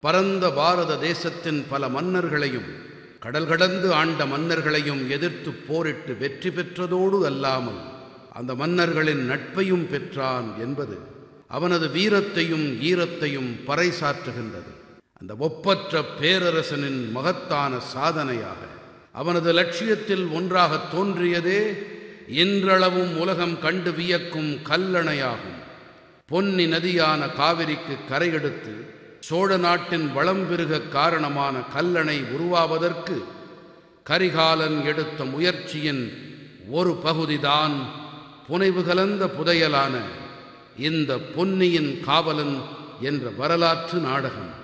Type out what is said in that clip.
பரந்த பாரத தேசத்தின் பல மன்னர்களையும் கடல் கடந்து ஆண்ட மன்னர்களையும் எதிர்த்து போரிட்டு வெற்றி பெற்றதோடு அல்லாமல் அந்த மன்னர்களின் நட்பையும் பெற்றான் என்பது அவனது வீரத்தையும் ஈரத்தையும் பறைசாற்றுகின்றது அந்த ஒப்பற்ற பேரரசனின் மகத்தான சாதனையாக அவனது லட்சியத்தில் ஒன்றாக தோன்றியதே இன்றளவும் உலகம் கண்டு வியக்கும் கல்லணையாகும் பொன்னி நதியான காவிரிக்கு கரையெடுத்து சோழ நாட்டின் வளம் பெருக காரணமான கல்லணை உருவாவதற்கு கரிகாலன் எடுத்த முயற்சியின் ஒரு பகுதிதான் புனைவு கலந்த புதையலான இந்த பொன்னியின் காவலன் என்ற வரலாற்று நாடகம்